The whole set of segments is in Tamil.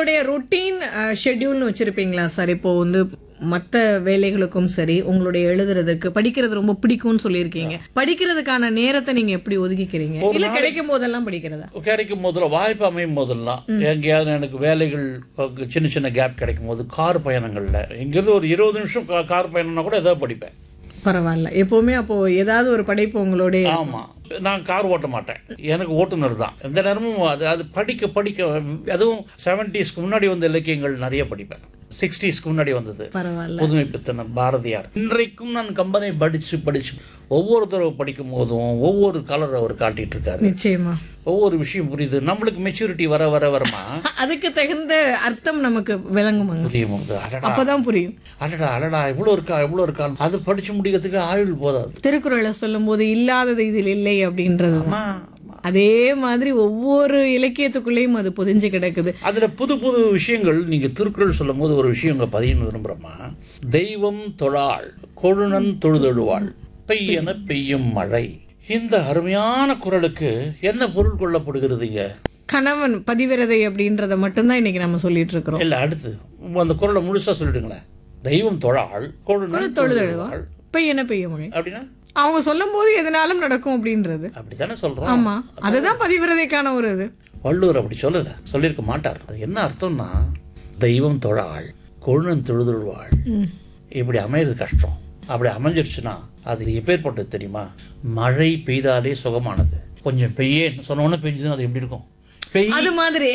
உங்களுடைய ரொட்டீன் ஷெட்யூல்னு வச்சிருப்பீங்களா சார் இப்போ வந்து மற்ற வேலைகளுக்கும் சரி உங்களுடைய எழுதுறதுக்கு படிக்கிறது ரொம்ப பிடிக்கும்னு சொல்லியிருக்கீங்க படிக்கிறதுக்கான நேரத்தை நீங்க எப்படி ஒதுக்கிக்கிறீங்க இல்ல கிடைக்கும் போதெல்லாம் படிக்கிறதா கிடைக்கும் போதில் வாய்ப்பு அமையும் போதெல்லாம் எங்கேயாவது எனக்கு வேலைகள் பக்கு- சின்ன சின்ன கேப் கிடைக்கும் போது கார் பயணங்கள்ல இங்கிருந்து ஒரு இருபது நிமிஷம் கா- கார் பயணம்னா கூட ஏதாவது படிப்பேன் பரவாயில்ல எப்பவுமே அப்போ ஏதாவது ஒரு படைப்பு உங்களுடைய ஆமா நான் கார் ஓட்ட மாட்டேன் எனக்கு ஓட்டுநர் தான் எந்த நேரமும் அது அது படிக்க படிக்க அதுவும் செவன்டிஸ்க்கு முன்னாடி வந்த இலக்கியங்கள் நிறைய படிப்பேன் சிக்ஸ்டீஸ்க்கு முன்னாடி வந்தது பரவாயில்ல புதுமை பித்தன பாரதியார் இன்றைக்கும் நான் கம்பனை படிச்சு படிச்சு ஒவ்வொரு தடவை படிக்கும் போதும் ஒவ்வொரு கலர் அவர் காட்டிட்டு இருக்காரு நிச்சயமா ஒவ்வொரு விஷயம் புரியுது நம்மளுக்கு மெச்சூரிட்டி வர வர வரமா அதுக்கு தகுந்த அர்த்தம் நமக்கு விளங்குமாங்க புரியும் போது அடடா அப்பதான் புரியும் அடடா அடடா இவ்வளோ இருக்கா இவ்வளோ இருக்கா அது படிச்சு முடிக்கிறதுக்கு ஆயுள் போதாது திருக்குறளை சொல்லும்போது இல்லாதது இதில் இல்லை அப்படின்றது தான். ஆமா அதே மாதிரி ஒவ்வொரு இலக்கியத்துக்குள்ளேயும் அது பொதிஞ்சு கிடக்குது அதுல புது புது விஷயங்கள் நீங்க திருக்குறள் சொல்லும் போது ஒரு விஷயம் இங்க பதியணும் விரும்புறோமா தெய்வம் தொழாள் கொழுநன் தொழுதொழுவாள் பெய்யன பெய்யும் மழை இந்த அருமையான குறளுக்கு என்ன பொருள் கொள்ளப்படுகிறதுங்க கணவன் பதிவிரதை அப்படின்றத மட்டும்தான் இன்னைக்கு நம்ம சொல்லிட்டு இருக்கிறோம் இல்ல அடுத்து அந்த குறளை முழுசா சொல்லிடுங்களேன் தெய்வம் தொழாள் கொழுநன் தொழுதொழுவாள் பெய்யன பெய்ய மழை அப்படின்னா அவங்க சொல்லும் போது எதனாலும் நடக்கும் அப்படின்றது அப்படித்தானே சொல்றோம் ஆமா அதுதான் பதிவிரதைக்கான ஒரு இது வள்ளுவர் அப்படி சொல்லல சொல்லியிருக்க மாட்டார் அது என்ன அர்த்தம்னா தெய்வம் தொழாள் கொழுநன் தொழுதொழுவாள் ம். இப்படி அமையிறது கஷ்டம் அப்படி அமைஞ்சிருச்சுன்னா அது எப்பேற்பட்டது தெரியுமா மழை பெய்தாலே சுகமானது கொஞ்சம் பெய்யேன்னு சொன்னோன்னே பெஞ்சதுன்னா அது எப்படி இருக்கும் பெய் அது மாதிரி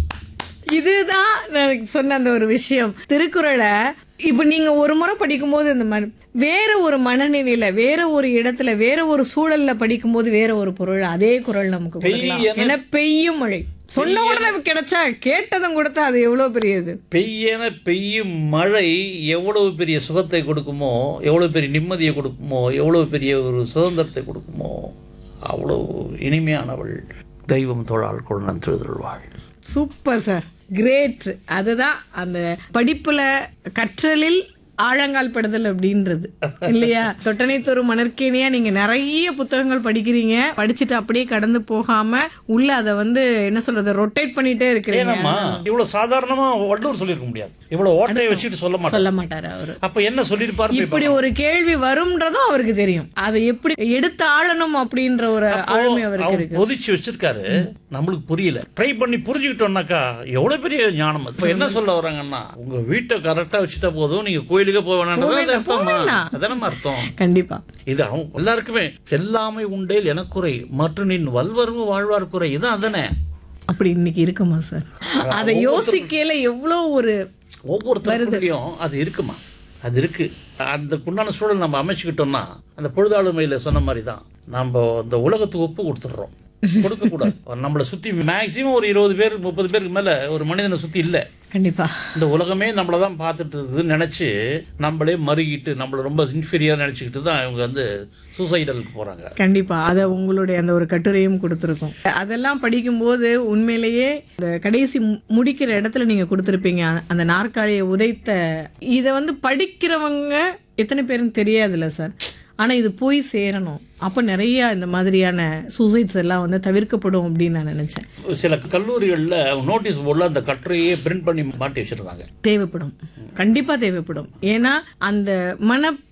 இதுதான் நான் சொன்ன அந்த ஒரு விஷயம் திருக்குறளை இப்ப நீங்க ஒரு முறை படிக்கும்போது இந்த மாதிரி வேற ஒரு மனநிலையில வேற ஒரு இடத்துல வேற ஒரு சூழல்ல படிக்கும்போது வேற ஒரு பொருள் அதே குரல் நமக்கு கொடுக்கலாம். பெய்யன- ஏன்னா பெய்யும் மழை சொன்ன உடனே கிடைச்சா கேட்டதும் கொடுத்தா அது எவ்வளவு பெரியது பெய்யென பெய்யும் மழை எவ்வளவு பெரிய சுகத்தை கொடுக்குமோ எவ்வளவு பெரிய நிம்மதியை கொடுக்குமோ எவ்வளவு பெரிய ஒரு சுதந்திரத்தை கொடுக்குமோ அவ்வளவு இனிமையானவள் தெய்வம் தொழாள் கொழுநன் திருதொழுவாள் சூப்பர் சார் கிரேட் அதுதான் அந்த படிப்புல கற்றலில் ஆழங்கால் படுதல் அப்படின்றது இல்லையா தொட்டனைத்தொரு மணற்கேணியா நீங்க நிறைய புத்தகங்கள் படிக்கிறீங்க படிச்சுட்டு அப்படியே கடந்து போகாம உள்ள அதை வந்து என்ன சொல்றது ரொட்டேட் பண்ணிட்டே இருக்கிறீங்க ஏனம்மா இவ்வளவு சாதாரணமா வள்ளுவர் சொல்லியிருக்க முடியாது இவ்வளவு ஓட்டையை வச்சுட்டு சொல்ல மாட்டேன் சொல்ல மாட்டாரு அவரு அப்ப என்ன சொல்லியிருப்பாரு போய் இப்படி ஒரு கேள்வி வரும்ன்றதும் அவருக்கு தெரியும் அதை எப்படி எடுத்து ஆளணும் அப்படின்ற ஒரு ஆளுமை அவருக்கு அவர் இருக்கு பொதிச்சு வச்சிருக்காரு நம்மளுக்கு புரியல ட்ரை பண்ணி புரிஞ்சுக்கிட்டோம்னாக்கா எவ்வளவு பெரிய ஞானம் அது இப்ப என்ன சொல்ல வராங்கன்னா உங்க வீட்டை கரெக்டா வச்சுட்டா போதும் நீங்க கோயிலுக்கு போக வேணாம்ன்றது அர்த்தமா அதானே அர்த்தம் கண்டிப்பா இது அவங்க எல்லாருக்குமே எல்லாமே உண்டேல் எனக்குறை மற்ற நின் வல்வரும் வாழ்வார் குறை இது அதானே அப்படி இன்னைக்கு இருக்குமா சார் அதை யோசிக்கையில எவ்வளவு ஒரு ஒவ்வொருத்தருக்குள்ளேயும் அது இருக்குமா அது இருக்கு அந்த உண்டான சூழல் நம்ம அமைச்சுக்கிட்டோம்னா அந்த பொழுதாளுமையில சொன்ன மாதிரி தான் நம்ம இந்த உலகத்துக்கு ஒப்பு கொடுத்துடுறோம் கொடுக்க கூடாது நம்மளை சுத்தி மேக்சிமம் ஒரு இருபது பேர் முப்பது பேருக்கு மேல ஒரு மனிதனை சுத்தி இல்ல கண்டிப்பா இந்த உலகமே நம்மளை தான் பார்த்துட்டு இருக்குதுன்னு நினைச்சு நம்மளே மறுகிட்டு நம்மளை ரொம்ப இன்ஃபீரியர் நினைச்சுக்கிட்டு தான் இவங்க வந்து சூசைடலுக்கு போறாங்க கண்டிப்பா அத உங்களுடைய அந்த ஒரு கட்டுரையும் கொடுத்துருக்கோம் அதெல்லாம் படிக்கும்போது உண்மையிலேயே இந்த கடைசி மு- முடிக்கிற இடத்துல நீங்க கொடுத்துருப்பீங்க அந்த நாற்காலியை உதைத்த இதை வந்து படிக்கிறவங்க எத்தனை பேருன்னு தெரியாதுல்ல சார் ஆனா இது போய் சேரணும் அப்ப நிறைய இந்த மாதிரியான சூசைட்ஸ் எல்லாம் வந்து தவிர்க்கப்படும் அப்படின்னு நான் நினைச்சேன் சில கல்லூரிகள்ல நோட்டீஸ் போர்டில் அந்த கட்டுரையே பிரிண்ட் பண்ணி மாட்டி வச்சிருந்தாங்க தேவைப்படும் கண்டிப்பா தேவைப்படும் ஏன்னா அந்த மன